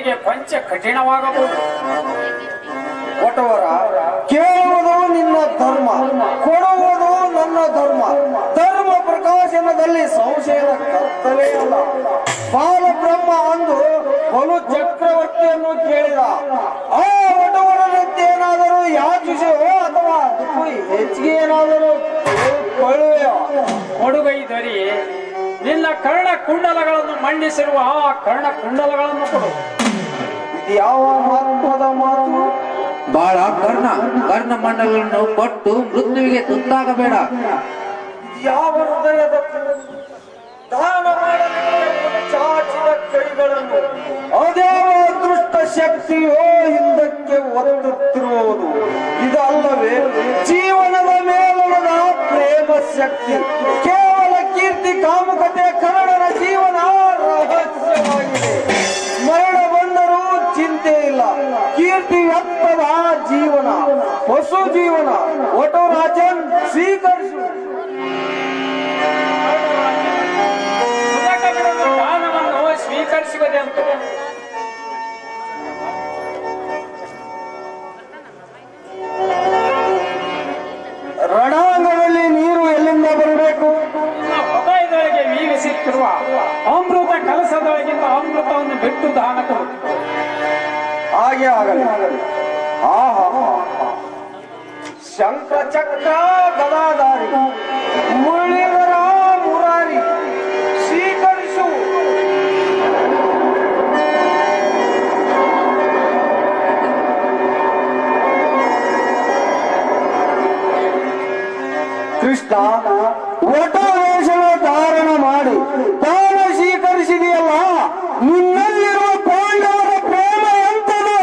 ನಿನಗೆ ಕೊಂಚ ಕಠಿಣವಾಗಬಹುದು ಕೊಟ್ಟವರ ಕೇಳುವುದು ನಿನ್ನ ಧರ್ಮ ಕೊಡುವುದು ನನ್ನ ಧರ್ಮ ಧರ್ಮ ಪ್ರಕಾಶನದಲ್ಲಿ ಸಂಶಯದ ಕತ್ತಲೇ ಅಲ್ಲ ಬಾಲ ಬ್ರಹ್ಮ ಅಂದು ಬಲು ಚಕ್ರವರ್ತಿಯನ್ನು ಕೇಳಿದ ಆ ಒಟವರನಂತೆ ಏನಾದರೂ ಯಾಚಿಸುವೋ ಅಥವಾ ಅದಕ್ಕೂ ಹೆಚ್ಚಿಗೆ ಏನಾದರೂ ಕೊಳ್ಳುವೆಯೋ ಕೊಡುಗೈ ದೊರೆ ನಿನ್ನ ಕರ್ಣ ಕುಂಡಲಗಳನ್ನು ಮಂಡಿಸಿರುವ ಆ ಕರ್ಣ ಕುಂಡಲಗಳನ್ನು ಕೊಡು ಇದು ಯಾವ ಮಹತ್ವದ ಮಾತು ಬಾಳ ಕರ್ಣ ಕರ್ಣ ಮಂಡಲವನ್ನು ಕೊಟ್ಟು ಮೃತ್ಯುವಿಗೆ ತುತ್ತಾಗಬೇಡ ಯಾವ ಹೃದಯದ ದಾನ ಮಾಡಲು ಚಾಚಿದ ಕೈಗಳನ್ನು ಅದ್ಯಾವ ಅದೃಷ್ಟ ಶಕ್ತಿಯೋ ಹಿಂದಕ್ಕೆ ಒತ್ತುತ್ತಿರುವುದು ಇದಲ್ಲವೇ ಜೀವನದ ಮೇಲುಳದ ಪ್ರೇಮ ಶಕ್ತಿ ಕೇವಲ ಕೀರ್ತಿ ಕಾಮುಕತೆ ಕನ್ನಡನ ಜೀವನ ರಹಸ್ಯವಾಗಿದೆ ಮರಣ ಬಂದರೂ ಚಿಂತೆ ಇಲ್ಲ ಕೀರ್ತಿ ವ್ಯಕ್ತದ ಜೀವನ ಹೊಸ ಜೀವನ ಒಟೋ ರಾಜನ್ ಸ್ವೀಕರಿಸು ಸುಧಕ ಬಿಡಲು ದಾನವನ್ನು ಸ್ವೀಕರಿಸುವುದೇ ಅಂತ ರಣಾಂಗದಲ್ಲಿ ನೀರು ಎಲ್ಲಿಂದ ಬರಬೇಕು ನಿನ್ನ ಹೃದಯದೊಳಗೆ ವೀವಿಸುತ್ತಿರುವ ಅಮೃತ ಕಲಸದೊಳಗಿಂದ ಅಮೃತವನ್ನು ಬಿಟ್ಟು ದಾನ ಕೊಡು ಹಾಗೆ ಆಗಲಿ ಆಹಾ ಶಂಖ ಚಕ್ರ ಗದಾಧಾರಿ ಮುರಳೀಧರ ಮುರಾರಿ ಸ್ವೀಕರಿಸು ಕೃಷ್ಣ ಒಟ ವೇಷವ ಧಾರಣ ಮಾಡಿ ತಾನ ಸ್ವೀಕರಿಸಿದೆಯಲ್ಲ ನಿನ್ನಲ್ಲಿರುವ ಪಾಂಡವರ ಪ್ರೇಮ ಎಂತದು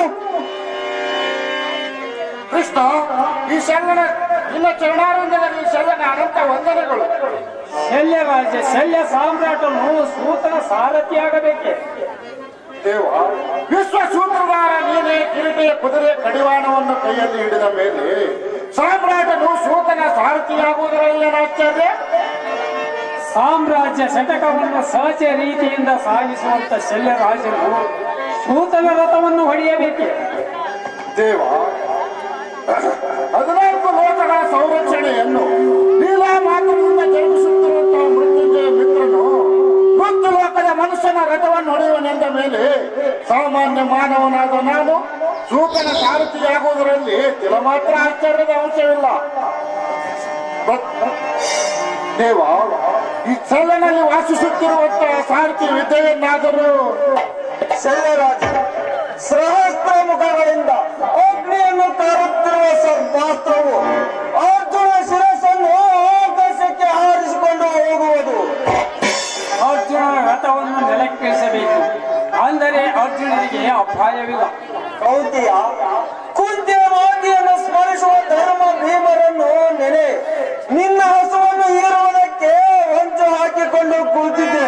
ಕೃಷ್ಣ ಈ ಶರಣನ ನಿನ್ನ ಚರಣಾರಂಗದಲ್ಲಿ ಶರಣನ ಅನಂತ ವಂದನೆಗಳು ಶಲ್ಯ ರಾಜ ಶಲ್ಯ ಸಾಮ್ರಾಟನು ಸೂತನ ಸಾರಥಿಯಾಗಬೇಕೆ ದೇವ ವಿಶ್ವ ಸೂತ್ರಧಾರ ನೀನೆ ಕಿರೀಟಿಯ ಕುದುರೆ ಕಡಿವಾಣವನ್ನು ಕೈಯಲ್ಲಿ ಹಿಡಿದ ಮೇಲೆ ಸಾಮ್ರಾಟನು ಸೂತನ ಸಾರಥಿಯಾಗುವುದರಲ್ಲಿ ಏನಾಚಾರ್ಯ ಸಾಮ್ರಾಜ್ಯ ಶತಕವನ್ನು ಸಹಜ ರೀತಿಯಿಂದ ಸಾಗಿಸುವಂತ ಶಲ್ಯರಾಜನು ಸೂತನ ರಥವನ್ನು ಹೊಡೆಯಬೇಕೆ ದೇವ ಹದಿನಾಲ್ಕು ಲೋಕಗಳ ಸಂರಕ್ಷಣೆಯನ್ನು ಲೀಲಾ ಮಾತ್ರದಿಂದ ಜರುಗಿಸುತ್ತಿರುವಂತಹ ಮೃತ್ಯುಂಜಯ ಮಿತ್ರನು ಮೃತ್ಯು ಲೋಕದ ಮನುಷ್ಯನ ರಥವನ್ನು ಹೊಡೆಯುವನೆಂದ ಮೇಲೆ ಸಾಮಾನ್ಯ ಮಾನವನಾದ ನಾನು ಸೂತನ ಸಾರಥಿಯಾಗುವುದರಲ್ಲಿ ತಿಲ ಮಾತ್ರ ಆಶ್ಚರ್ಯದ ಅಂಶವಿಲ್ಲ ಬಟ್- ದೇವ ಈ ಚಲನಲ್ಲಿ ವಾಸಿಸುತ್ತಿರುವಂತಹ ಸಾರಥಿ ವಿದ್ಯೆಯನ್ನಾದರೂ ಶಲ್ಯರಾಜ ಸಹಸ್ರ ಮುಖಗಳಿಂದ ಅಗ್ನಿಯನ್ನು ತರುತ್ತಿರುವ ಸದ್ಮಾತ್ರವು ಅರ್ಜುನ ಶಿರಸ್ಸನ್ನು ಆಕಾಶಕ್ಕೆ ಹಾರಿಸಿಕೊಂಡು ಹೋಗುವುದು ಅರ್ಜುನನ ರಥವನ್ನು ನೆಲಕ್ಕಿಳಿಸಬೇಕು ಅಂದರೆ ಅರ್ಜುನನಿಗೆ ಅಪಾಯವಿಲ್ಲ ಕೌಂತಿಯ ಕುಂತಿಯ ಮಾತಿಯನ್ನು ಸ್ಮರಿಸುವ ಧರ್ಮ ಭೀಮರನ್ನು ನೆನೆ ನಿನ್ನ ಹಸುವನ್ನು ಏರುವುದಕ್ಕೆ ಹೊಂಚು ಹಾಕಿಕೊಂಡು ಕೂತಿದ್ದೆ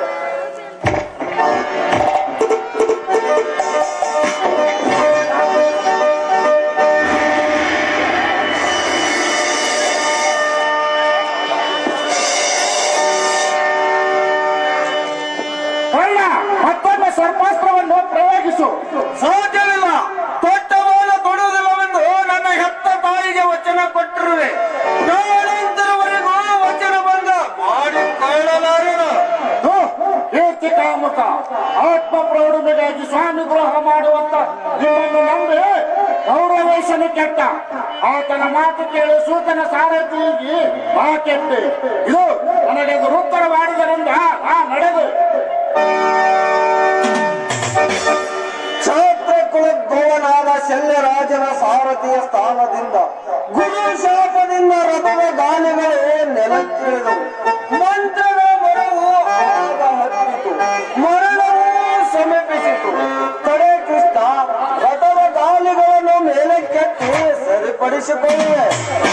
ಕರ್ಣ ಮತ್ತೊಮ್ಮೆ ಸರ್ಪಾಸ್ತ್ರವನ್ನು ಪ್ರಯೋಗಿಸು ಸಾಧ್ಯವಿಲ್ಲ ತೊಟ್ಟ ಬಾಲ ತೊಡುವುದಿಲ್ಲವೆಂದು ನನ್ನ ಹೆತ್ತ ತಾಯಿಗೆ ವಚನ ಕೊಟ್ಟಿರುವೆ ನಾಳೆಂತರವರೆಗೂ ವಚನ ಬಂದ ಮಾಡಿಕೊಳ್ಳಲಾರೆನು ಹೋ, ಕೀರ್ತಿ ಕಾಮುಕ ಆತ್ಮ ಪ್ರೌಢಮೆಗಾಗಿ ಸ್ವಾಮಿ ದ್ರೋಹ ಮಾಡುವಂತ ನಿಮ್ಮನ್ನು ನಂಬಿ ಗೌರವೇಶನು ಕೆಟ್ಟ ಆತನ ಮಾತು ಕೇಳಿ ಸೂತನ ಸಾರಥಿಗೆ ಆ ಕೆಟ್ಟೆ ಇದು ನನಗೆ ಅದು ಉತ್ತರ ಮಾಡಿದರಿಂದ ಆ ನಡೆದು ಕ್ಷಾತ್ರ ಕುಲಗೋವನಾದ ಶಲ್ಯರಾಜನ ಸಾರಥಿಯ ಸ್ಥಾನದಿಂದ ಗುರು ಶಾಪದಿಂದ ರಥದ ಗಾಲಿಗಳು ನೆಲಕ್ಕಿಳಿದವು ಮಂತ್ರದ ಮರವು ಆಗ ಹತ್ತಿತು ಮರಣವೂ ಸಮೀಪಿಸಿತು ಕಡೆ ಕೃಷ್ಣ ರಥದ ಗಾಲಿಗಳನ್ನು ಮೇಲಕ್ಕೆತ್ತಿ ಸರಿಪಡಿಸಿಕೊಳ್ಳುವೆ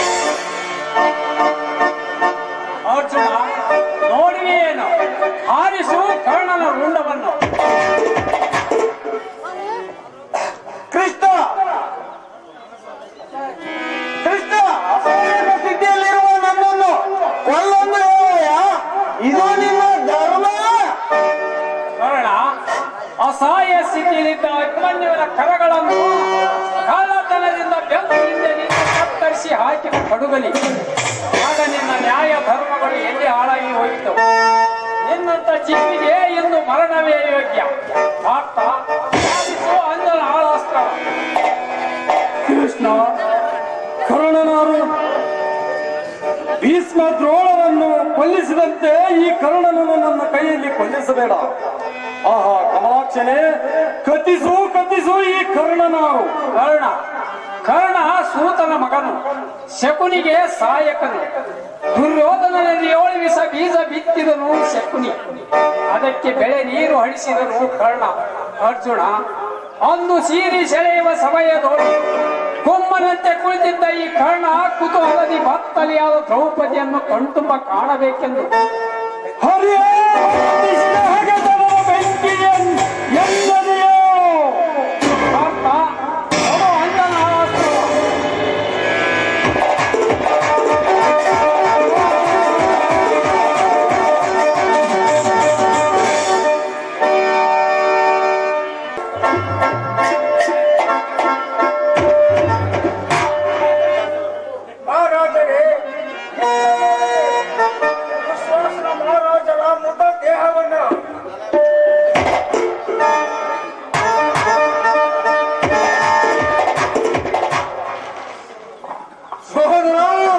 ಅರ್ಜುನ ನೋಡುವೆಯೇನು ಹಾರಿಸು ಕರ್ಣನ ರುಂಡವನ್ನು ಕೃಷ್ಣ ಕೃಷ್ಣ ಅಸಹ್ಯದ ಸ್ಥಿತಿಯಲ್ಲಿರುವ ನನ್ನನ್ನು ಕೊಲ್ಲೊಂದು ಹೇಳುವೆಯಾ? ಇದು ನಿನ್ನ ಧರ್ಮ ಕರ್ಣ ಅಸಹಾಯ ಸ್ಥಿತಿಯಲ್ಲಿ ಇಳಿದ ಅಭಿಮನ್ಯುವಿನ ಕರಗಳನ್ನು ಕಾಲತನದಿಂದ ಬೆಂದು ಹಿಂದೆ ನಿಂತು ಕತ್ತರಿಸಿ ಹಾಕಿದ ಕಡುಗಲಿ ಆಗ ನಿನ್ನ ನ್ಯಾಯ ಧರ್ಮಗಳು ಎಲ್ಲಿ ಹಾಳಾಗಿ ಹೋಯಿತು ನಿನ್ನಂತ ಚಿಪ್ಪಿಗೆ ಎಂದು ಮರಣವೇ ಯೋಗ್ಯ ಪಾರ್ಥ ಸಾಧಿಸು ಅಂಜನ ಆಳಾಸ್ತ್ರ ಕೃಷ್ಣ ಕರ್ಣನಾರು ಭೀಷ್ಮ ದ್ರೋಣರನ್ನು ಕೊಲ್ಲಿಸಿದಂತೆ ಈ ಕರ್ಣನನ್ನು ನನ್ನ ಕೈಯಲ್ಲಿ ಕೊಲ್ಲಿಸಬೇಡ ಆಹಾ ಕಮಲಾಕ್ಷನೇ ಕತಿಸು ಕತಿಸು ಈ ಕರ್ಣನಾರು ಕರ್ಣ ಕರ್ಣ ಸೂತನ ಮಗನು ಶಕುನಿಗೆ ಸಹಾಯಕನು ದುರ್ಯೋಧನಲ್ಲಿ ಏಳು ವಿಷ ಬೀಜ ಬಿತ್ತಿದನು ಶಕುನಿ ಅದಕ್ಕೆ ಬೆಳೆ ನೀರು ಹಡಿಸಿದನು ಕರ್ಣ ಅರ್ಜುನ ಅಂದು ಸೀರಿ ಸೆಳೆಯುವ ಸಮಯದೋಡಿ ಕೊಮ್ಮನಂತೆ ಕುಳಿತಿದ್ದ ಈ ಕರ್ಣ ಕುತೂಹಲದಿ ಬತ್ತಲಿಯಾದ ದ್ರೌಪದಿಯನ್ನು ಕಣ್ತುಂಬ ಕಾಣಬೇಕೆಂದು ಹರಿಯೇ ಕೃಷ್ಣ ಹಗೆತನ ಬೆಂಕಿಯನ್ ಎನ್ನದೆಯೋ ಪಾರ್ಥ, ಕೊಡು ಅಂಜನ ಆಸ್ತ್ರ. ಮಹಾರಾಜರೇ ವಿಶ್ವಾಸನ ಮಹಾರಾಜರ ಮೃತ ದೇಹವನ್ನು ಸಹೋದರ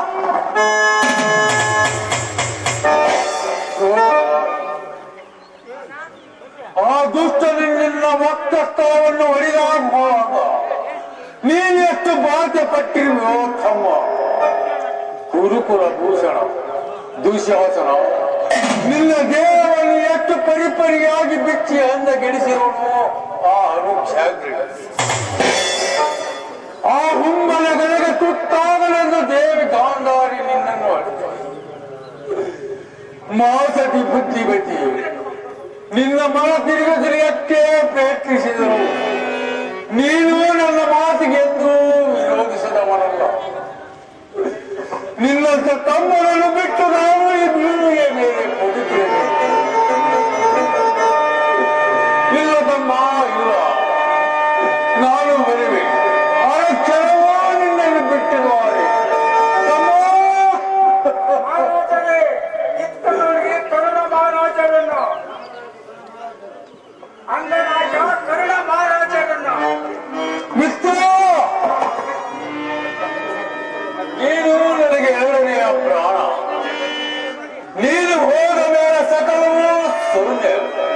ಆ ದುಷ್ಟನು ನಿನ್ನ ವಕ್ತಸ್ಥವನ್ನು ಹೊಡೆದಾಗುವಾಗ ನೀನು ಎಷ್ಟು ಬಾಧೆ ಪಟ್ಟಿರುವೆಯೋ ತಮ್ಮ ಕುರುಕುಲ ಭೂಷಣ ದುಶ್ಯಾಸನ ನಿನ್ನ ದೇಹವನ್ನು ಎಷ್ಟು ಪರಿಪರಿಯಾಗಿ ಬಿಚ್ಚಿ ಅಂದ ಗೆಡಿಸಿರುವನು ಆ ಅನುಕ್ಷಾಗ್ರಿ ಆ ಹುಮ್ಮನ ಗನೆಗೆ ತುತ್ತಾಗಲೆಂದು ದೇವಿ ಗಾಂಧಾರಿ ನಿನ್ನನ್ನು ಅಳಿಸಿದಳು. ಮಾಸತಿ ಬುದ್ಧಿಮತಿ ನಿನ್ನ ಮನ ತಿರುಗಿಸಲು ಎಷ್ಟೇ ಪ್ರಯತ್ನಿಸಿದರು ನೀನು ನನ್ನ ಮಾತಿಗೆ ಎಂದು ವಿರೋಧಿಸದವನಲ್ಲ ನಿನ್ನಂತ ತಮ್ಮನನ್ನು ಬಿಟ್ಟು ನಾನು ಈ ಭೂಮಿಗೆ ಮೇಲೆ ಬದುಕಿದೆ ಇಲ್ಲ ತಮ್ಮ ಇಲ್ಲ ನಾನು ಬರುವೆ ಅರಕ್ಷಣವೋ ನಿನ್ನನ್ನು ಬಿಟ್ಟಿರುವಾರೆ ತಮ್ಮ ಮಹಾರಾಜರೇ ಇತ್ತನವರಿಗೆ ಕರುಣ ಮಹಾರಾಜರನ್ನು ಅಂಗರಾಜ ಕರುಣ ಮಹಾರಾಜರನ್ನು ಮಿತ್ರ ನೀನು ನನಗೆ ಎರಡನೆಯ ಪ್ರಾಣ ನೀನು ಹೋದ ಮೇಲೆ ಸಕಲವೂ ಶೂನ್ಯ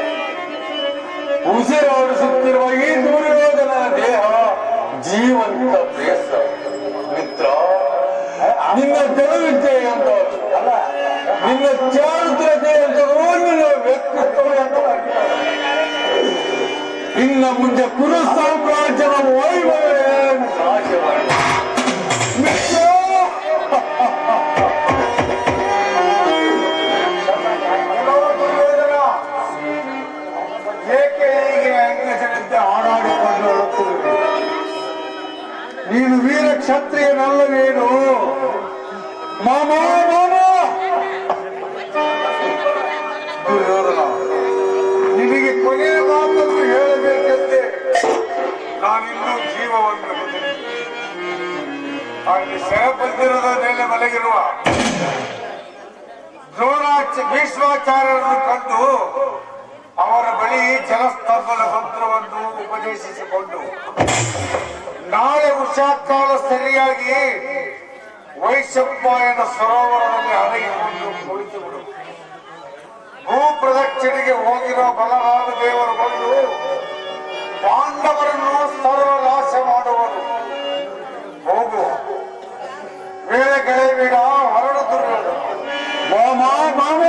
ಉಸಿರಾಡಿಸುತ್ತಿರುವ ಈ ದುರ್ಯೋಧನ ದೇಹ ಜೀವಂತ ಪ್ರೇಸ ಮಿತ್ರ ನಿನ್ನ ಗೆಲುವಿದ್ದೆ ಅಂತ ಅಲ್ಲ ನಿನ್ನ ಚಾರಿತ್ರತೆ ಅಂತ ನಿನ್ನ ವ್ಯಕ್ತಿತ್ವ ಅಂತ ಇನ್ನ ಮುಂದೆ ಕುರು ಸಾಮ್ರಾಜ್ಯದ ವೈಭವವೇ ನಾಶವಾಗಿದೆ ಮಿತ್ರ ಏಕೆ ಹೀಗೆ ಹೆಂಗಸರಂತೆ ಹಾಡಾಡಿಕೊಂಡು ಹೇಳುತ್ತಿರುವೆ ನೀನು ವೀರ ಕ್ಷತ್ರಿಯನಲ್ಲವೇನು ಮಾಮ ಮಾಮ ದುರ್ಯೋಧನ ನಿನಗೆ ಕೊನೆಯ ಮಾತನ್ನು ಹೇಳಬೇಕೆಂದೇ ನಾನಿನ್ನೂ ಜೀವವನ್ನು ಹೊಂದಿದ್ದೇನೆ. ಅಲ್ಲಿ ಸೆರೆಬಂದಿರದ ಮೇಲೆ ಮಲಗಿರುವ ದ್ರೋಣಾಚ ಭೀಷ್ಮಾಚಾರ್ಯರನ್ನು ಕಂಡು ಅವರ ಬಳಿ ಜಲಸ್ತಂಭದ ಮಂತ್ರವನ್ನು ಉಪದೇಶಿಸಿಕೊಂಡು ನಾಳೆ ಉಷಾಕಾಲ ಸರಿಯಾಗಿ ವೈಶಂಪಾಯನ ಸರೋವರದಲ್ಲಿ ಅಡಗಿಕೊಂಡು ಕುಳಿತುಬಿಡು ಭೂ ಪ್ರದಕ್ಷಿಣೆಗೆ ಹೋಗಿರೋ ಬಲರಾಮ ದೇವರು ಬಂದು ಪಾಂಡವರನ್ನು ಸರ್ವನಾಶ ಮಾಡುವರು ಹೋಗು ವೇಳೆ ಗೆಳೆಯಬೇಡ ಹೊರಡು ದುರ್ಯೋಧನ ಮಾಮ ಮಾಮ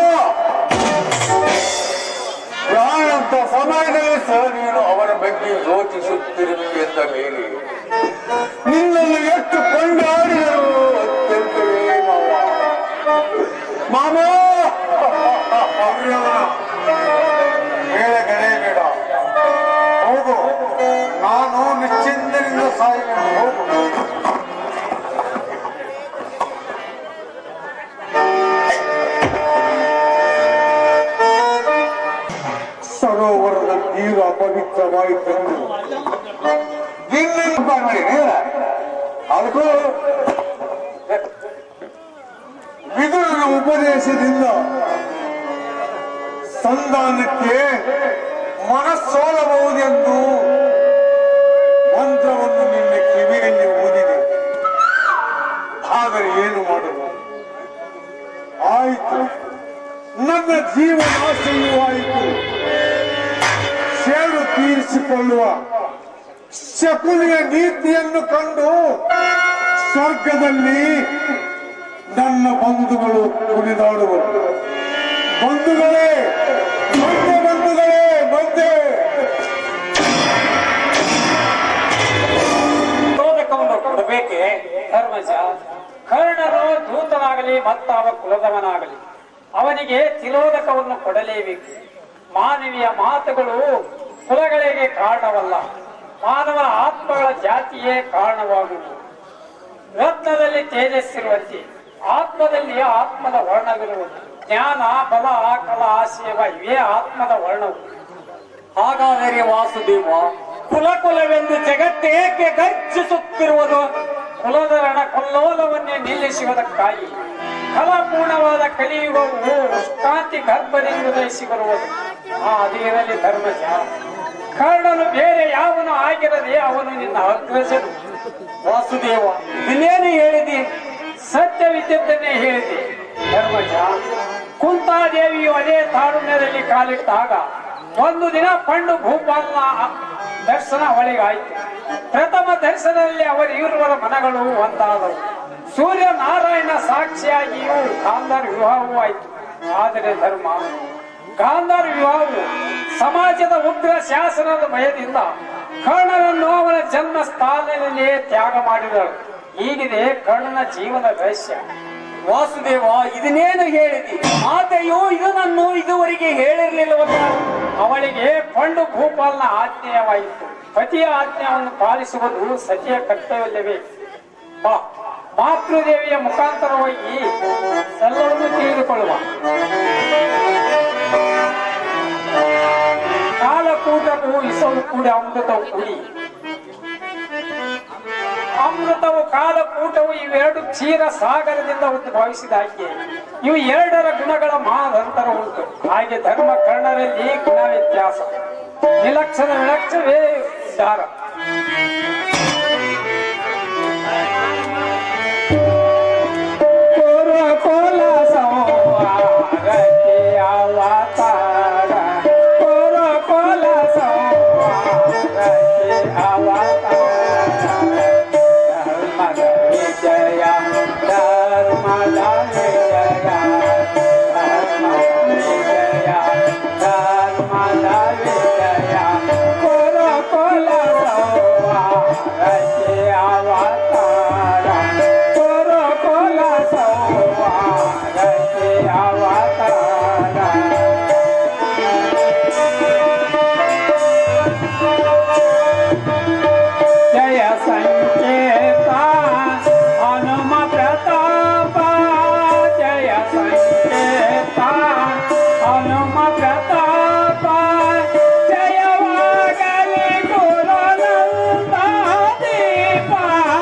ಪ್ರಾಣಂತ ಸಮಯದಲ್ಲಿ ಸಹ ನೀನು ಅವರ ಬಗ್ಗೆ ಯೋಚಿಸುತ್ತಿರುವೆ ಎಂದ ಮೇಲೆ ನಿನ್ನನ್ನು ಎಷ್ಟು ಕೊಂಡಾಡಿದರು ಅತ್ಯಂತವೇ ಮಾವ ಮಾಮ ದುರ್ಯೋಧನ ವೇಳೆ ಗೆಳೆಯಬೇಡ ಹೋಗು ನಾನು ನಿಶ್ಚಿಂತನಿಂದ ಸಾಯುವೆನು ಹೋಗು ಸರೋವರದ ನೀರು ಅಪವಿತ್ರವಾಯಿತೆಂದು ನಿನ್ನ ಮಾಡಿ ಅದಕ್ಕೂ ವಿದುರನ ಉಪದೇಶದಿಂದ ಸಂಧಾನಕ್ಕೆ ಮನಸ್ಸೋಲಬಹುದೆಂದು ಮಂತ್ರವನ್ನು ನಿನ್ನ ಕಿವಿಯಲ್ಲಿ ಓದಿದೆ ಆದರೆ ಏನು ಮಾಡುವುದು ಆಯಿತು ನನ್ನ ಜೀವನಾಶೆಯೂ ಆಯಿತು ಸೇಡು ತೀರಿಸಿಕೊಳ್ಳುವ ಶಕುನಿಯ ನೀತಿಯನ್ನು ಕಂಡು ಸ್ವರ್ಗದಲ್ಲಿ ನನ್ನ ಬಂಧುಗಳು ಕುಣಿದಾಡುವರು ಬಂಧುಗಳೇ ಬಂದೆ ಬಂಧುಗಳೇ ಬಂದೆ ತಿಲೋದಕವನ್ನು ಕೊಡಬೇಕೆ ಧರ್ಮಜ ಕರ್ಣನು ದೂತನಾಗಲಿ ಮತ್ತಾವ ಕುಲದವನಾಗಲಿ ಅವನಿಗೆ ತಿಲೋದಕವನ್ನು ಕೊಡಲೇಬೇಕು ಮಾನವೀಯ ಮಾತುಗಳು ಕುಲಗಳಿಗೆ ಕಾರಣವಲ್ಲ ಮಾನವನ ಆತ್ಮಗಳ ಜಾತಿಯೇ ಕಾರಣವಾಗುವುದು ರತ್ನದಲ್ಲಿ ತೇಜಸ್ಸಿರುವಂತೆ ಆತ್ಮದಲ್ಲಿ ಆತ್ಮದ ವರ್ಣವಿರುವುದು ಜ್ಞಾನ ಬಲ ಕಲಾ ಸೇವ ಇವೇ ಆತ್ಮದ ವರ್ಣವು ಹಾಗಾದರೆ ವಾಸುದೇವ ಕುಲ ಕುಲವೆಂದು ಜಗತ್ತೇಕೆ ಗರ್ಜಿಸುತ್ತಿರುವುದು ಕುಲದ ರಣ ಕೊಲ್ಲೋಲವನ್ನೇ ನಿಲ್ಲಿಸುವುದಕ್ಕಾಗಿ ಫಲಪೂರ್ಣವಾದ ಕಲಿಯುಗವು ಕಾಂತಿ ಗರ್ಭದಿಂದ ಉದಯಿಸಿ ಬರುವುದು ಆ ಅದಿರಲಿ ಧರ್ಮಜ ಕರ್ಣನು ಬೇರೆ ಯಾವನು ಆಗಿರದೆ ಅವನು ನಿನ್ನ ಅಗ್ರಜನು ವಾಸುದೇವ ಇನ್ನೇನು ಹೇಳಿದಿ ಸತ್ಯವಿದ್ಯದ್ದನ್ನೇ ಹೇಳಿದೆ ಧರ್ಮಜ ಕುಂತಾದೇವಿಯು ಅದೇ ತಾರುಣ್ಯದಲ್ಲಿ ಕಾಲಿಟ್ಟಾಗ ಒಂದು ದಿನ ಪಂಡು ಭೂಪಾಲನ ದರ್ಶನ ಅವಳಿಗಾಯಿತು ಪ್ರಥಮ ದರ್ಶನದಲ್ಲಿ ಅವರ ಇರುವರ ಮನಗಳು ಒಂದಾದವು ಸೂರ್ಯ ನಾರಾಯಣ ಸಾಕ್ಷಿಯಾಗಿಯೂ ಗಾಂಧಾರ ವಿವಾಹವೂ ಆಯಿತು ಆದರೆ ಧರ್ಮ ಗಾಂಧಾರ ವಿವಾಹವು ಸಮಾಜದ ಉಗ್ರ ಶಾಸನದ ಭಯದಿಂದ ಕರ್ಣನನ್ನು ಅವನ ಜನ್ಮ ಸ್ಥಾನದಲ್ಲಿಯೇ ತ್ಯಾಗ ಮಾಡಿದಳು ಹೀಗಿದೆ ಕರ್ಣನ ಜೀವನ ರಹಸ್ಯ ವಾಸುದೇವ ಇದನ್ನೇನು ಹೇಳಿದಿ ಮಾತೆಯು ಇದನ್ನು ಇದುವರೆಗೆ ಹೇಳಿರ್ಲಿಲ್ಲವಲ್ಲ ಅವಳಿಗೆ ಪಂಡು ಭೂಪಾಲನ ಆಜ್ಞೇಯವಾಯಿತು ಪತಿಯ ಆಜ್ಞೆಯನ್ನು ಪಾಲಿಸುವುದು ಸತಿಯ ಕರ್ತವ್ಯವಲ್ಲವೇ ಬಾ ಮಾತೃದೇವಿಯ ಮುಖಾಂತರವಾಗಿ ಎಲ್ಲವನ್ನೂ ತಿಳಿದುಕೊಳ್ಳುವ ಕಾಲಕೂಟವು ಇಸಲು ಕೂಡಿ ಅಮೃತವು ಕೂಡಿ ಅಮೃತವು ಕಾಲಕೂಟವು ಇವೆರಡು ಕ್ಷೀರ ಸಾಗರದಿಂದ ಉದ್ಭವಿಸಿದಾಗೆ ಇವು ಎರಡರ ಗುಣಗಳ ಮಹಾದಂತರ ಉಂಟು ಹಾಗೆ ಧರ್ಮ ಕರ್ಣರಲ್ಲಿ ಗುಣ ವ್ಯತ್ಯಾಸ ನಿಲಕ್ಷಣ ವಿಲಕ್ಷವೇ ದಾರ ಕೋಲ ಸಂವಾರಕ್ಕೆ ಅವತಾರ ಕೋಲ ಕೋಲ ಸಂವಾರಕ್ಕೆ ಅವತಾರ ಧರ್ಮದ ವಿಜಯ ಧರ್ಮದ ವಿಜಯ ಧರ್ಮದ ವಿಜಯ ಧರ್ಮದ ವಿಜಯ ಕೋಲ ಕೋಲ ಸಂವಾರಕ್ಕೆ ಅವತಾರ ಕೋಲ ಕೋಲ ಸಂವಾರಕ್ಕೆ ಅವತಾರ ಜಯ ಸಂಕೇತ ಹನುಮ ಪ್ರತಾಪ ಜಯ ಸಂಕೇತ ಹನುಮ ಪ್ರತಾಪ ಜಯವಾಗಲಿ ಗುರುನಂದ ದೀಪ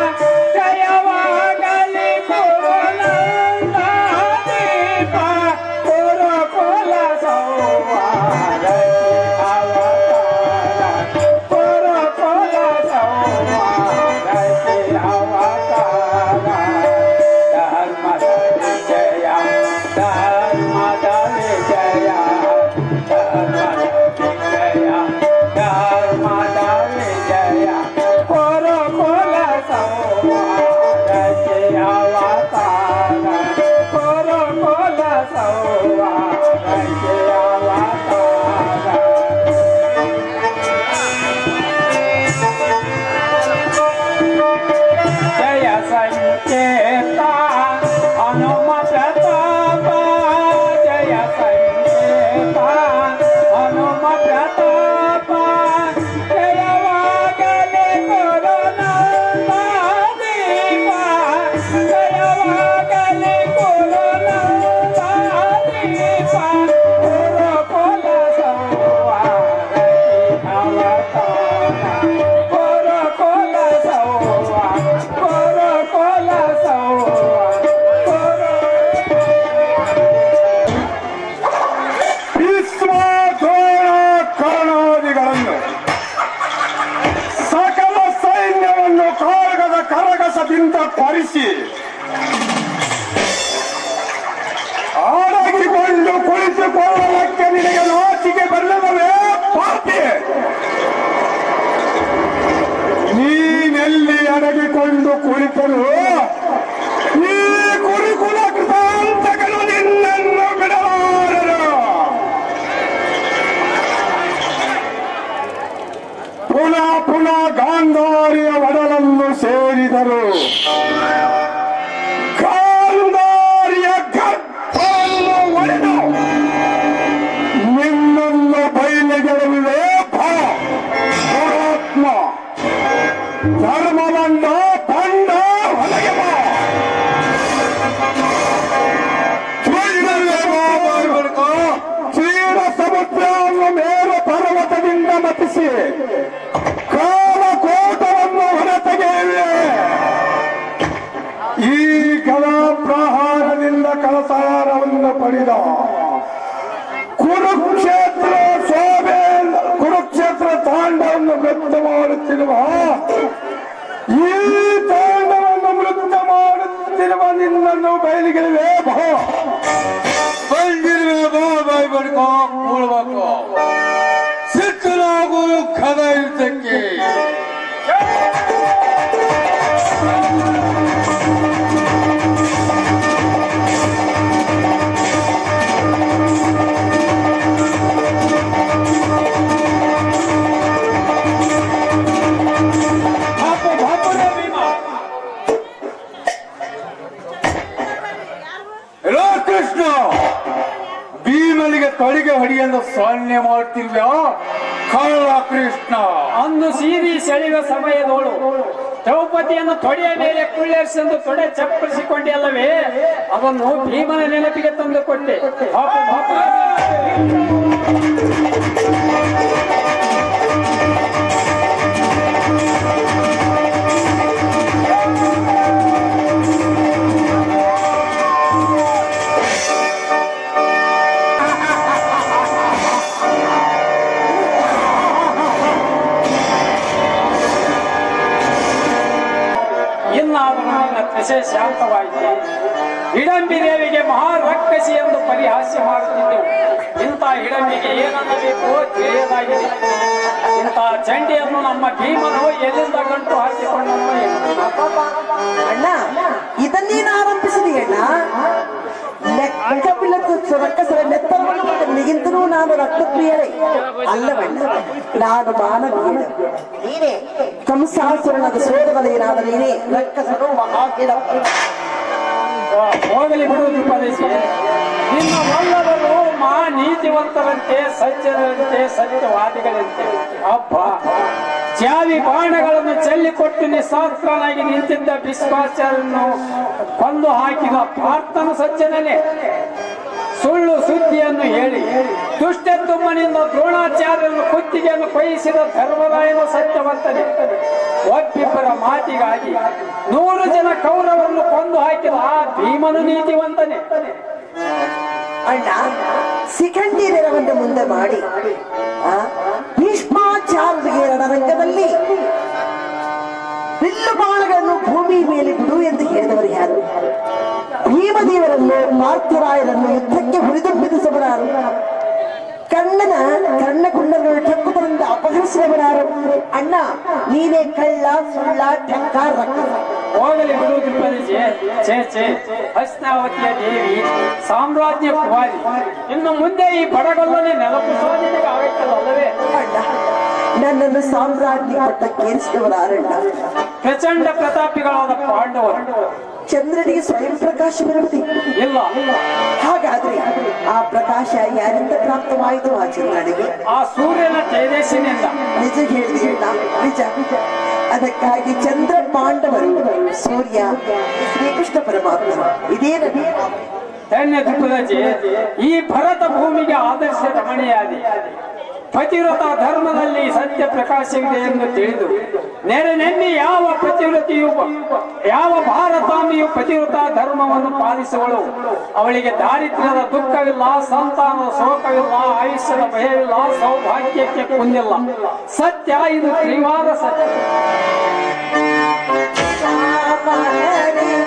ಜಯವಾಗಲಿ ಗುರುನಂದ ದೀಪ ಗುರುಕುಲ ಸೌವಾರಕ್ಕೆ ಅವತಾರ ಗುರುಕುಲ ಸೌವಾರಕ್ಕೆ ಅವತಾರ ಧರ್ಮದ ವಿಜಯ ಧರ್ಮದ ವಿಜಯ ಧರ್ಮದ ವಿಜಯ ಧರ್ಮದ ವಿಜಯ ಗುರುಕುಲ ಸೌವಾರಕ್ಕೆ ಅವತಾರ ಗುರುಕುಲ ಸೌವಾರಕ್ಕೆ ಅವತಾರ ಜಯ ಸಂಕೇತ ಹನುಮ ಪ್ರತಾಪ ಜಯ ಸಂಕೇತ ಹನುಮ ಪ್ರತಾಪ ಜಯವಾಗಲಿ ಗುರುನಂದ ದೀಪ ಜಯವಾಗಲಿ ಗುರುನಂದ ದೀಪ ಗುರುಕುಲ ಸೌವಾರಕ್ಕೆ ಅವತಾರ ಮತಿಸಿ ಆಡಗಿಕೊಂಡು ಕುಳಿತುಕೊಳ್ಳಲಕ್ಕೆ ನಿನಗೆ ನಾಚಿಕೆ ಬಲ್ಲವೇ ಪಾಪಿ ನೀನೆಲ್ಲಿ ಅಡಗಿಕೊಂಡು ಕುಳಿತರು ಈ ಕುರುಕುಲ ಕೃತಾಂತಕರು ನಿನ್ನನ್ನು ಬಿಡಲಾರರು ಪುನಃ ಪುನಃ ಗಾಂಧಾರಿಯ ಒಡಲನ್ನು ಸೇರಿದರು ಗಾಂಧಾರಿಯ ಗರ್ಭವನ್ನು ಒಡೆದು ನಿನ್ನನ್ನು ಬಯಲಿಗೆಳುವುದೇ ಭಾ ಪುರಾತ್ಮ ಧರ್ಮವನ್ನ ಬಂಡ ಹೊಲಗೆ ಬಾ ಕ್ಷೀರ ಸಮುದ್ರವನ್ನು ಮೇಲ ಪರ್ವತದಿಂದ ಮತಿಸಿ ಕಾಲಕೋಟವನ್ನು ಹೊರತೆಗೆಯುವೆ ಈ ಪ್ರಹಾರದಿಂದ ಕಳಸಾರವನ್ನು ಪಡೆದ ಕುರುಕ್ಷೇತ್ರ ಶೋಭೆ ಕುರುಕ್ಷೇತ್ರ ತಾಂಡವನ್ನು ವೃತ್ತ ಮಾಡುತ್ತಿರುವ ಈ ತಾಂಡವನ್ನು ವೃತ್ತ ಮಾಡುತ್ತಿರುವ ನಿನ್ನನ್ನು ಬಯಲಿಗೆಳುವೆ ಬಾ ಬಂದಿರುವೆ ಬಾ ಬಾಯಿ ಬಡ್ಕೋ ಕೂಡ್ಬೇಕು ಸಿಕ್ಕನಾಗು ಕದ ಇರ್ತಕ್ಕೆ ಬಾಪು ಬಾಪುರೇ ಭೀಮ ಎಲ್ಲೋ ಕೃಷ್ಣ ಭೀಮನಿಗೆ ತೊಳಿಗೆ ಹೊಡಿಯಲು ಸೊನ್ನೆ ಮಾಡ್ತಿಲ್ವ್ಯಾ ಕಳ್ಳ ಕೃಷ್ಣ ಅಂದು ಸೀರಿ ಸೆಳೆಯುವ ಸಮಯದೋಳು ದ್ರೌಪದಿಯನ್ನು ತೊಡೆಯ ಮೇಲೆ ಕುಳ್ಳೆರಿಸೆಂದು ತೊಡೆ ಚಪ್ಪರಿಸಿಕೊಂಡೆಯಲ್ಲವೇ ಅದನ್ನು ಭೀಮನ ನೆನಪಿಗೆ ತಂದು ಕೊಟ್ಟೆ ಬಾಪು ಬಾಪುರೇ ಭೀಮ. ಇನ್ನಾದರೂ ನಿನ್ನ ತ್ರಿಸೆ ಶಾಂತವಾಯಿತು ಹಿಡಂಬಿ ದೇವಿಗೆ ಮಹಾರಕ್ಕಸಿ ಎಂದು ಪರಿಹಾಸ್ಯ ಮಾಡುತ್ತಿದ್ದೆವು ಇಂಥ ಹಿಡಂಬಿಗೆ ಏನನ್ನಬೇಕು ತಿಳಿಯದಾಗಿದೆ ಇಂಥ ಚಂಡಿಯನ್ನು ನಮ್ಮ ಭೀಮನು ಎಲ್ಲಿಂದ ಗಂಟು ಹಾಕಿಕೊಂಡನು ಏನು? ಅಣ್ಣ ಇದನ್ನೇನು ಆರಂಭಿಸಿದೆ ಅಣ್ಣ ಲೆಕ್ಕವಿಲ್ಲದ ರಕ್ಕಸರ ನೆತ್ತರವನ್ನು ನಿಗಿಂತಲೂ ನಾನು ರಕ್ತಪ್ರಿಯರೇ ಅಲ್ಲವಣ್ಣ ನಾನು ಮಾನವೀಯ ನೀನೇ ಕಂಸಾಸುರನದ ಸೋದರನೇನಾದ ನೀನೇ ರಕ್ಕಸರು ಮಹಾಗಿಡ ಹೋಗಲಿ ಬಿಡುವುದು ಉಪದೇಶಿ ನಿನ್ನ ವಲ್ಲವರು ಮಾ ನೀತಿವಂತರಂತೆ ಸಜ್ಜನರಂತೆ ಸತ್ಯವಾದಿಗಳಂತೆ ಅಬ್ಬ ಚಾವಿ ಬಾಣಗಳನ್ನು ಚೆಲ್ಲಿಕೊಟ್ಟು ನಿಸ್ಸಾತ್ರನಾಗಿ ನಿಂತಿದ್ದ ವಿಶ್ವಾಸರನ್ನು ಕೊಂದು ಹಾಕಿದ ಪಾರ್ಥನ ಸಜ್ಜನನೇ ಸುಳ್ಳು ಸುದ್ದಿಯನ್ನು ಹೇಳಿ ದುಷ್ಟ ತುಮ್ಮನಿಂದ ದ್ರೋಣಾಚಾರ್ಯನ ಕುತ್ತಿಗೆಯನ್ನು ಕೊಯ್ಯಿಸಿದ ಧರ್ಮರಾಯನ ಸತ್ಯವಂತನೆ ಒಬ್ಬಿಬ್ಬರ ಮಾತಿಗಾಗಿ ನೂರು ಜನ ಕೌರವರನ್ನು ಕೊಂದು ಹಾಕಿದ ಆ ಭೀಮನು ನೀತಿವಂತನೆ ಅಣ್ಣ ಶಿಖಂಡಿ ನೆರವನ್ನು ಮುಂದೆ ಮಾಡಿ ಆ, ಭೀಷ್ಮಾಚಾರ್ಯರಿಗೆ ರಣರಂಗದಲ್ಲಿ ಬಿಲ್ಲು ಬಾಣಗಳನ್ನು ಭೂಮಿ ಮೇಲೆ ಬಿಡು ಎಂದು ಹೇಳಿದವರು ಯಾರು ಭೀಮದೇವರನ್ನು ಪಾರ್ಥರಾಯರನ್ನು ಯುದ್ಧಕ್ಕೆ ಹುರಿದುಂಬಿಸಿದವರಾರು ಕಣ್ಣನ ಕರ್ಣ ಕುಂಡಗಳನ್ನು ಟಕ್ಕುತರಿಂದ ಅಪಹರಿಸಿದವರಾರು ಅಣ್ಣ ನೀನೇ ಕಳ್ಳ ಸುಳ್ಳ ಟಕ್ಕ ರಕ್ಕ ಹೋಗಲಿ ಬಿಡುವುದು ಪ್ರದೇಶ ಛೇ ಛೇ ಹಸ್ನಾವತಿಯ ದೇವಿ ಸಾಮ್ರಾಜ್ಯ ಕುಮಾರಿ ಇನ್ನು ಮುಂದೆ ಈ ಬಡಗಲ್ಲನೆ ನೆಲಪುಸುವ ನಿನಗೆ ಆಗೈತಲ್ಲ ಅಲ್ಲವೇ ಅಣ್ಣ ನನ್ನನ್ನು ಸಾಮ್ರಾಜ್ಯ ಪಟ್ಟಕ್ಕೇರಿಸಿದವರಾರಣ್ಣ ಪ್ರಚಂಡ ಪ್ರತಾಪಿಗಳಾದ ಪಾಂಡವರು ಚಂದ್ರನಿಗೆ ಸ್ವಯಂ ಪ್ರಕಾಶವಿರುತ್ತದೆ ಇಲ್ಲ ಹಾಗಾದ್ರೆ ಆ ಪ್ರಕಾಶ ಯಾರಿಂದ ಪ್ರಾಪ್ತವಾಯಿತು ಆ ಚಂದ್ರನಿಗೆ ಆ ಸೂರ್ಯನ ತೇಜಸ್ಸಿನಿಂದ ನಿಜ ಹೇಳಿದೆಯಣ್ಣ ನಿಜ ಅದಕ್ಕಾಗಿ ಚಂದ್ರ ಪಾಂಡವರು ಸೂರ್ಯ ಶ್ರೀಕೃಷ್ಣ ಪರಮಾತ್ಮ ಇದೇನದು ಧನ್ಯ ದುಃಖದಜಿ ಈ ಭರತ ಭೂಮಿಗೆ ಆದರ್ಶ ರಮಣೀಯಾದಿ ಪತಿವ್ರತ ಧರ್ಮದಲ್ಲಿ ಸತ್ಯ ಪ್ರಕಾಶವಿದೆ ಎಂದು ತಿಳಿದು ನೆರೆ ನೆನ್ನೆ ಯಾವ ಪತಿವ್ರತಿಯು ಯಾವ ಭಾರತಾಂಬಿಯು ಪತಿವ್ರತ ಧರ್ಮವನ್ನು ಪಾಲಿಸುವಳು ಅವಳಿಗೆ ದಾರಿದ್ರ್ಯದ ದುಃಖವಿಲ್ಲ ಸಂತಾನದ ಶೋಕವಿಲ್ಲ ಆಯುಷ್ಯದ ಭಯವಿಲ್ಲ ಸೌಭಾಗ್ಯಕ್ಕೆ ಕುಂದಿಲ್ಲ ಸತ್ಯ ಇದು ತ್ರಿವಾದ ಸತ್ಯ ರಾಮ ಹರಿ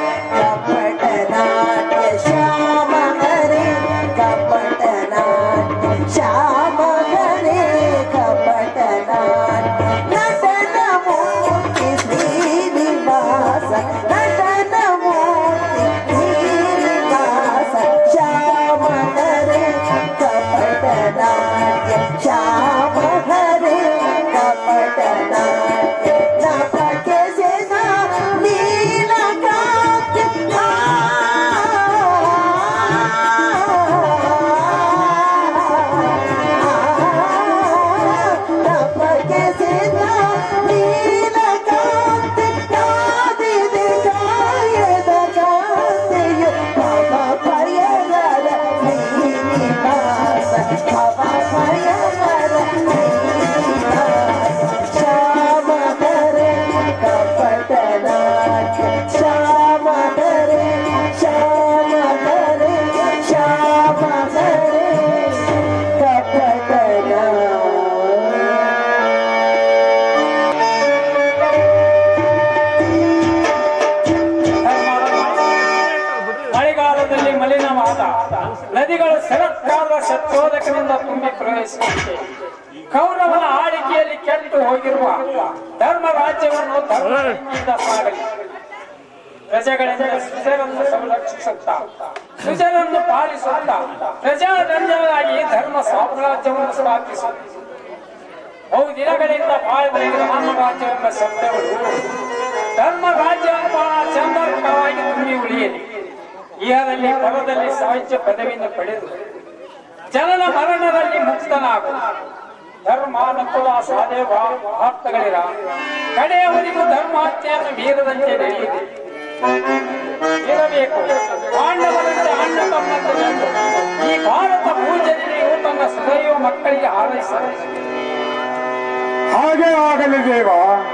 ನದಿಗಳು ಸೆರಕ್ಕಾದ ಶತ್ರೋದಕದಿಂದ ತುಂಬಿ ಪ್ರವೇಶಿಸಿದೆ ಕೌರವನ ಆಳಿಕೆಯಲ್ಲಿ ಕೆಟ್ಟು ಹೋಗಿರುವ ಧರ್ಮ ರಾಜ್ಯವನ್ನು ಧರ್ಮದಿಂದ ಸಾಗಲಿ ಪ್ರಜೆಗಳಿಂದ ಸುಜರನ್ನು ಸಂರಕ್ಷಿಸುತ್ತಾ ಸುಜರನ್ನು ಪಾಲಿಸುತ್ತಾ ಪ್ರಜಾದಂಡರಾಗಿ ಧರ್ಮ ಸಾಮ್ರಾಜ್ಯವನ್ನು ಸ್ಥಾಪಿಸುತ್ತಾ ಬಹು ದಿನಗಳಿಂದ ಬಾಳಿದ ರಾಮ ರಾಜ್ಯವೆಂಬ ಶಬ್ದಗಳು ಧರ್ಮ ರಾಜ್ಯವೆಂಬ ಚಂದರ್ಕವಾಗಿ ತುಂಬಿ ಉಳಿಯಲಿ ಇಹದಲ್ಲಿ ಪರದಲ್ಲಿ ಸಾಹಿತ್ಯ ಪದವಿಯನ್ನು ಪಡೆದು ಜನನ ಮರಣದಲ್ಲಿ ಮುಕ್ತನಾಗು ಧರ್ಮ ನಕುಲ ಸಹದೇವ ಭಕ್ತಗಳಿರ ಕಡೆಯವರಿಗೂ ಧರ್ಮಾತ್ಮೆಯನ್ನು ಮೀರದಂತೆ ನಡೆಯಿದೆ ಇರಬೇಕು ಪಾಂಡವರಂತೆ ಅಣ್ಣ ತಮ್ಮಂತೆ ನೆಂದು ಈ ಭಾರತ ಪೂಜನೆಯು ತನ್ನ ಸುದೈವ ಮಕ್ಕಳಿಗೆ ಹಾರೈಸಬೇಕು ಹಾಗೆ ಆಗಲಿ ದೇವ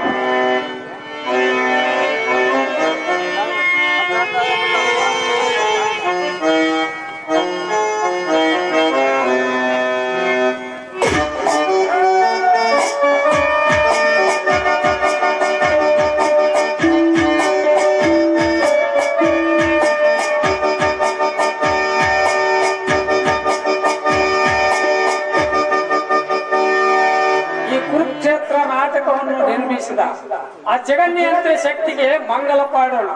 ಈ ಕುರುಕ್ಷೇತ್ರ ನಾಟಕವನ್ನು ನಿರ್ಮಿಸಿದ ಆ ಜಗನ್ಯಂತ್ರ ಶಕ್ತಿಗೆ ಮಂಗಲ ಪಾಡೋಣ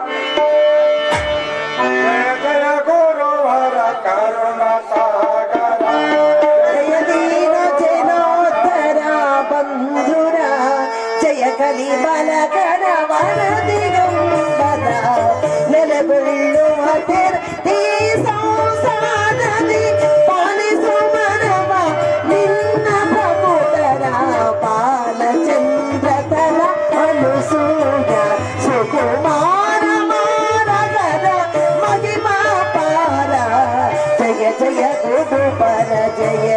ಜಯ ಜಯ ಗುರುವರ ಕರುಣ ಸಾಗರ ಜಯ ದೀನ ಜನೋದ್ಧರ ಬಂಧುರ ಜಯ ಕಲಿ ಬಲಗಣ ವರದಿಗಂಬರ ನೆಲೆಗೊಳ್ಳುವ ತೀ ಸಂಸಾರದಿ ಪಾಲಿಸು ಮನವ ನಿನ್ನ ಪ್ರಭುತರ ಬಾಲಚಂದ್ರತರ ಅನುಸೂಯ ಸುಕುಮಾರ ಮಾರಗದ ಮಹಿಮಾ ಪಾರ ಜಯ ಜಯ ಗುರುಪರ ಜಯ